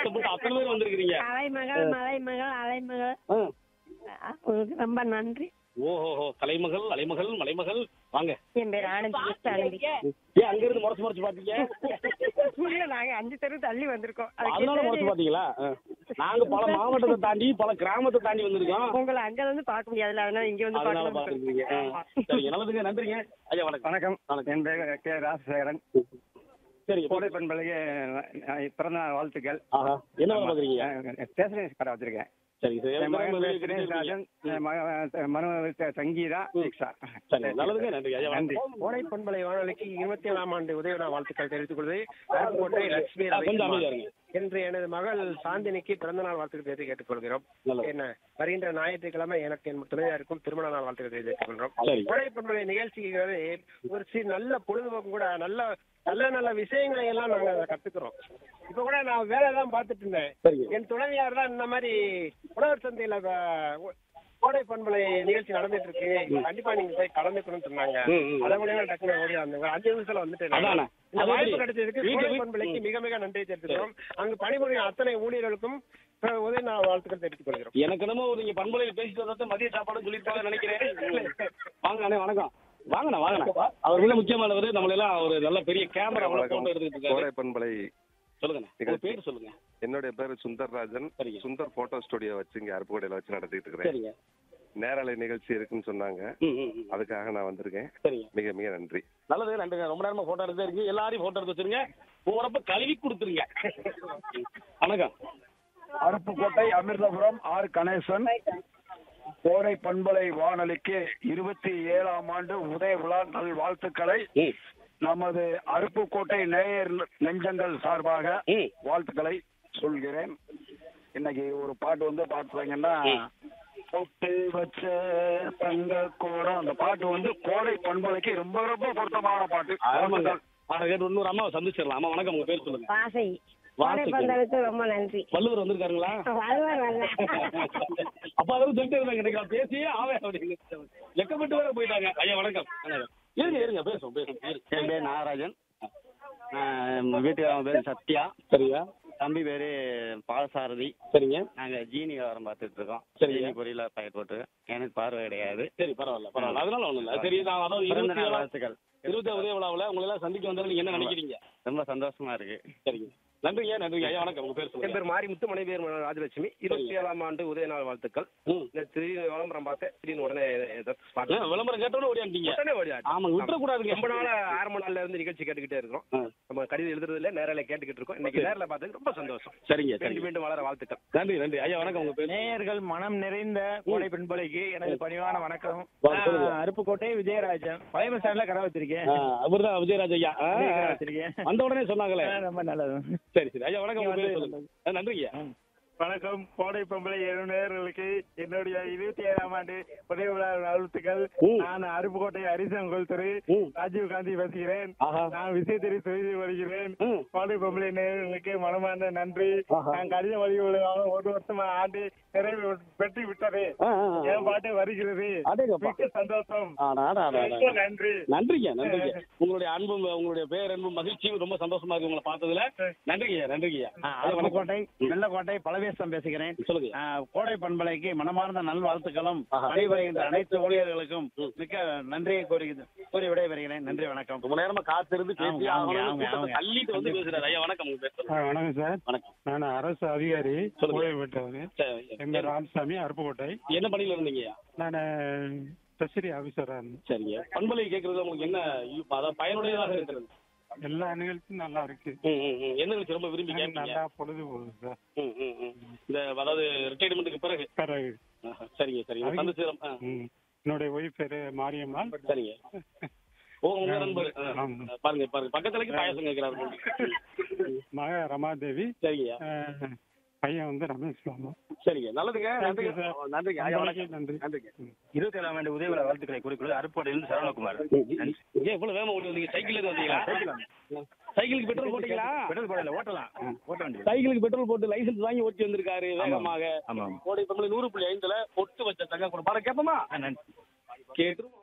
கஷ்டப்பட்டு அத்தனை பேர் வந்திருக்கிறீங்க அலைமகள் மலைமகள் அலைமகள் ஆ. உங்களுக்கு ரொம்ப நன்றி ஓஹோஹோ தலைமகள் அலைமகள் மலைமகள் வாங்க என் பேர் ஆனந்தி கிருஷ்ண ஆனந்தி ஏன் அங்க இருந்து முறைச்சு முறைச்சு பாத்தீங்க இல்ல நாங்க அஞ்சு தெரு தள்ளி வந்திருக்கோம் அதனால முறைச்சு பாத்தீங்களா ஆ. நாங்க பல மாவட்டத்தை தாண்டி பல கிராமத்தை தாண்டி வந்திருக்கோம் உங்களை அங்க வந்து பார்க்க முடியாதுல்ல அதனால இங்க வந்து அதனால பார்க்கலாம் பாத்துருக்கீங்க சரிங்க நல்லதுங்க நன்றிங்க ஐயா வணக்கம் வணக்கம் வணக்கம் என் பேர் கே ராஜசேகரன் சரிங்க கோடை பண்பலைக்கு பிறந்த நாள் வாழ்த்துக்கள் ஆஹா என்ன வேலை பாக்குறீங்க ஸ்டேஷனரி கடை வச்சிருக்கேன் சரி சரி என் மகன் வெளியே பேர் தினேஷ் கிடைச்சிருக்கீங்க. ராஜன் என் மகன் மருமகள் சங்கீதா தீக்ஷா சரி நல்லதுங்க நன்றி ஐயா நன்றி வணக்கம் கோடை பண்பலை வானொலிக்கு இருபத்தி ஏழாம் ஆண்டு உதய விழா வாழ்த்துக்கள் தெரிவித்துக் கொள்வது அருப்புக்கோட்டை லட்சுமி கொஞ்சம் அமைதியா ரவிக்குமார். இருங்க என்று எனது மகள் சாந்தினிக்கு பிறந்த நாள் வாழ்த்துக்கள் தெரிவித்து கேட்டுக்கொள்கிறோம் நல்லது. என்ன வருகின்ற ஞாயிற்றுக்கிழமை எனக்கு என் துணையாருக்கும் திருமண நாள் வாழ்த்துக்கள் தெரிவித்துக் கொள்கிறோம் சரி. கோடை பண்பலை நிகழ்ச்சிங்கிறது ஒரு சி நல்ல பொழுதுபோக்கு கூட நல்ல நல்ல நல்ல விஷயங்களை எல்லாம் நாங்க அதை கத்துக்கிறோம் இப்ப கூட நான் வேலை தான் பார்த்துட்டு இருந்தேன் சரிங்க என் துணைவியார் தான் இந்த மாதிரி உழவர் சந்தையில அஹ், கோடை பண்பலை நிகழ்ச்சி நடந்துட்டு இருக்கு கண்டிப்பா நீங்க போய் கலந்துக்கணும்னு சொன்னாங்க ம், ம். அதை மூலியமா டக்குனு ஓடி வந்தாங்க அஞ்சு நிமிஷத்துல வந்துட்டேன் நான். அதானே. இந்த அது வாய்ப்பு எப்படி? கிடைச்சதுக்கு வீட்டு- கோடை வீட்டு- பண்பலைக்கு மிக மிக நன்றி தெரிவித்துக்கிறோம் அங்கு பணிபுரியும் அத்தனை ஊழியர்களுக்கும் அஹ், உதய நாள் வாழ்த்துக்கள் தெரிவித்துக் கொள்கிறோம் எனக்கு என்னமோ நீங்க பண்பலையில் பேசிட்டு வந்தா மதிய சாப்பாடு சொல்லிருப்பாங்க நினைக்கிறேன் வாங்க அண்ணே வணக்கம் வாங்கண்ணா வாங்கண்ணா அவர் மிக முக்கியமானவர் நம்மள எல்லாம் ஒரு நல்ல பெரிய கேமரா போட்டோ எடுத்துட்டு இருக்காரு கோடை பண்பலை சொல்லுங்க உங்க பேர் சொல்லுங்க என்னுடைய பேரு சுந்தர்ராஜன் சரிங்க. சுந்தர் போட்டோ ஸ்டுடியோ வச்சு இங்க அருப்புக்கோட்டையில வச்சு நடத்திட்டு இருக்கிறேன் சரிங்க நேரலை நிகழ்ச்சி இருக்குன்னு சொன்னாங்க ம், ம், ம். அதுக்காக நான் வந்திருக்கேன் சரிங்க மிக மிக நன்றி நல்லது நன்றிங்க ரொம்ப நேரமா போட்டோ எடுத்து இருக்கு எல்லாரையும் போட்டோ எடுத்து வச்சிருங்க போறப்ப கழுவி கொடுத்துருங்க வணக்கம் அருப்புக்கோட்டை அமிர்தபுரம் ஆர் கணேசன் கோடை பண்பலை வானொலிக்கு இருபத்தி ஏழாம் ஆண்டு உதய விழா நல் வாழ்த்துக்களை ம், நமது அருப்புக்கோட்டை நேயர் நெஞ்சங்கள் சார்பாக ம். வாழ்த்துக்களை சொல்கிறேன் இன்னைக்கு ஒரு பாட்டு வந்து பாத்துறீங்கன்னா பொட்டு வச்ச தங்க கோடம் அந்த பாட்டு வந்து கோடை பண்பலைக்கு ரொம்ப ரொம்ப பொருத்தமான பாட்டு ஆமாங்க பாட கேட்டு இன்னொரு அம்மாவை சந்திச்சிடலாம் அம்மா வணக்கம் உங்க பேர் சொல்லுங்க வாசை வாசை. கோடை பந்தலுக்கு ரொம்ப நன்றி வள்ளுவர் வந்திருக்காருங்களா வள்ளுவர் வரல அப்ப அதெல்லாம் சொல்லிட்டு இருந்தாங்க எனக்கு நான் பேசியே ஆவேன் அப்படின்னு வெக்கப்பட்டு வேற போயிட்டாங்க ஐயா வணக்கம் வணக்கம். இருங்க இருங்க பேசுவோம் பேசுவோம் இருங்க. என் பேர் நாகராஜன் வீட்டுக்காரங்க பேர் சத்யா சரியா தம்பி பேரு பாலசாரதி சரிங்க நாங்க ஜீனி வியாபாரம் பார்த்துட்டு இருக்கோம் சரிங்க. ஜீனி பொரியல பாக்கெட் போட்டு எனக்கு பார்வை கிடையாது சரி பரவாயில்ல பரவாயில்ல அதனால ஒண்ணும் இல்ல சரி நான் அதாவது பிறந்த இருபத்தி நாள் ஏழாம் வாழ்த்துக்கள் இருபத்தி உதய விழாவில் உங்களை எல்லாம் சந்திக்க வந்தது நீங்க என்ன நினைக்கிறீங்க ரொம்ப சந்தோஷமா இருக்கு சரிங்க நன்றிங்க நன்றிங்க ஐயா வணக்கம் உங்க பேர் என் சொல்லுங்க பேர் மாரிமுத்து மனை பேர் ராஜலட்சுமி இருபத்தி ஏழாம் ஆண்டு உதய நாள் வாழ்த்துக்கள் ம். இந்த திடீர்னு விளம்பரம் பார்த்தேன் திடீர்னு உடனே இதை ஆ, spot- விளம்பரம் கேட்டோன்னு ஓடியாண்டீங்க உடனே ஓடியாச்சு. ஆமாங்க விட்டுறக்கூடாதுங்க ரொம்ப நாளா ஆரம்ப நாள்ல இருந்து நிகழ்ச்சி கேட்டுக்கிட்டே இருக்கிறோம் ஆ. நம்ம கடிதம் எழுதுறது இல்ல நேரில் கேட்டுக்கிட்டு இருக்கோம் இன்னைக்கு நேரில் பார்த்தது ரொம்ப சந்தோஷம் சரிங்க மீண்டும் சரிங்க மீண்டும் வளர வாழ்த்துக்கள் நன்றி நன்றி ஐயா வணக்கம் உங்க பேர் நேயர்கள் மனம் நிறைந்த கோடை பெண்பலைக்கு எனது பணிவான வணக்கம் வாங்க, சொல்லுங்க. நான் அருப்புக்கோட்டை விஜயராஜன் பழைய பஸ் ஸ்டாண்ட்ல கடை வச்சிருக்கேன் ஆ, அவர்தான் விஜயராஜ் ஐயா ஆ, கடை ஆ. வச்சிருக்கேன் வந்த உடனே சொன்னாங்களே ஆ, ரொம்ப நல்லது சரி சரி ஐயா வணக்கம் உங்க பேர் சொல்லுங்க ஆ, நன்றிங்க வணக்கம் கோடை பொம்பளை நேயர்களுக்கு என்னுடைய இருபத்தி ஏழாம் ஆண்டு உதய விழா வாழ்த்துக்கள் ம். நான் அருப்புக்கோட்டை அரிசங்கோல் தெரு ம். ராஜீவ் காந்தி பேசுகிறேன் ஆஹா. நான் விசயத்திரி செய்து வருகிறேன் ம். கோடை பொம்பளை நேயர்களுக்கு மனமார்ந்த நன்றி ஆஹா. நான் கடித வழி ஒரு வருஷமா ஆண்டு நிறைவு பெற்று விட்டது ஆ, ஆ, ஆ. என் பாட்டு வருகிறது அடேங்கப்பா. மிக்க சந்தோஷம் ஆடா, ஆடா, ஆடா, ஆடா. ரொம்ப நன்றி நன்றிங்க நன்றிங்க உங்களுடைய அன்பும் உங்களுடைய பேரன்பும் மகிழ்ச்சியும் ரொம்ப சந்தோஷமா இருக்கு உங்களை பார்த்ததுல நன்றிங்க நன்றிங்க ஐயா, வணக்கம் அருப்புக்கோட்டை வெள்ளக்கோட்டை பழவேசம் பேசுகிறேன் சொல்லுங்க ஆ, கோடை பண்பலைக்கு மனமார்ந்த நல்வாழ்த்துக்களும் ஆஹா. பணிபுரிகின்ற அனைத்து ஊழியர்களுக்கும் மிக்க நன்றியை கூறி கூறி விடைபெறுகிறேன் நன்றி வணக்கம் ரொம்ப நேரமா காத்திருந்து பேசி ஆமாங்க, ஆகணும்னு ஆமாங்க, கூட்டத்தை ஆமாங்க. தள்ளிட்டு வந்து பேசுறாரு ஐயா வணக்கம் உங்க பேர் சொல்லுங்க வணக்கம் சார் வணக்கம் நான் அரசு அதிகாரி சொல்லுங்க. ஓய்வு பெற்றவர் சரி, என் பேர் ராமசாமி அருப்புக்கோட்டை என்ன பணியில இருந்தீங்க நான் ட்ரெஷரி ஆஃபீஸராக இருந்தேன் சரிங்க பண்பலை கேட்கறது உங்களுக்கு என்ன யூ- அதாவது பயனுடையதாக இருக்கிறது எல்லா நிகழ்ச்சியும் நல்லா இருக்கு ம், ம், ம். என்ன நிகழ்ச்சி ரொம்ப விரும்பி எனக்கு கேட்பீங்க நல்லா பொழுது போகுது சார் ம், ம், ம். இந்த அதாவது ரிட்டையர்மெண்ட்டுக்கு பிறகு பிறகு ஆஹா, சரிங்க சரிங்க அதுக்கு- சந்திச்சு ஆ, ம். என்னுடைய ஒய்ஃப் பேரு மாரியம்மாள் சரிங்க ஓ உங்க நண்பர் ஆ, ஆமா. பாருங்க பாருங்க பக்கத்துலக்கு பாயசம் கேட்கிறாரு மக ரமாதேவி சரிங்க அஹ், பையன் வந்து ரமேஷ் பாபு சரிங்க நல்லதுங்க Thank you, நன்றிங்க sir. நன்றிங்க ஐயா வணக்கம் நன்றி நன்றிங்க இருபத்தி ஏழாம் ஆண்டு உதய விழா வாழ்த்துக்களை குறிப்பிடுவது அருப்புக்கோட்டையிலிருந்து சரவணகுமார் ஏன் இவ்வளவு வேகமா ஓடி வந்தீங்க சைக்கிள்ல இருந்து வந்தீங்களா சைக்கிளுக்கு பெட்ரோல் போட்டீங்களா பெட்ரோல் போடல ஓட்டலாம் ஓட்ட வேண்டியது சைக்கிளுக்கு பெட்ரோல் போட்டு லைசென்ஸ் வாங்கி ஓட்டி வந்திருக்காரு வேகமாக ஆமா கோடை தமிழ் நூறு புள்ளி ஐந்துல பொட்டு வச்ச தங்க கூட பாட கேட்போமா நன்றி கேட்டு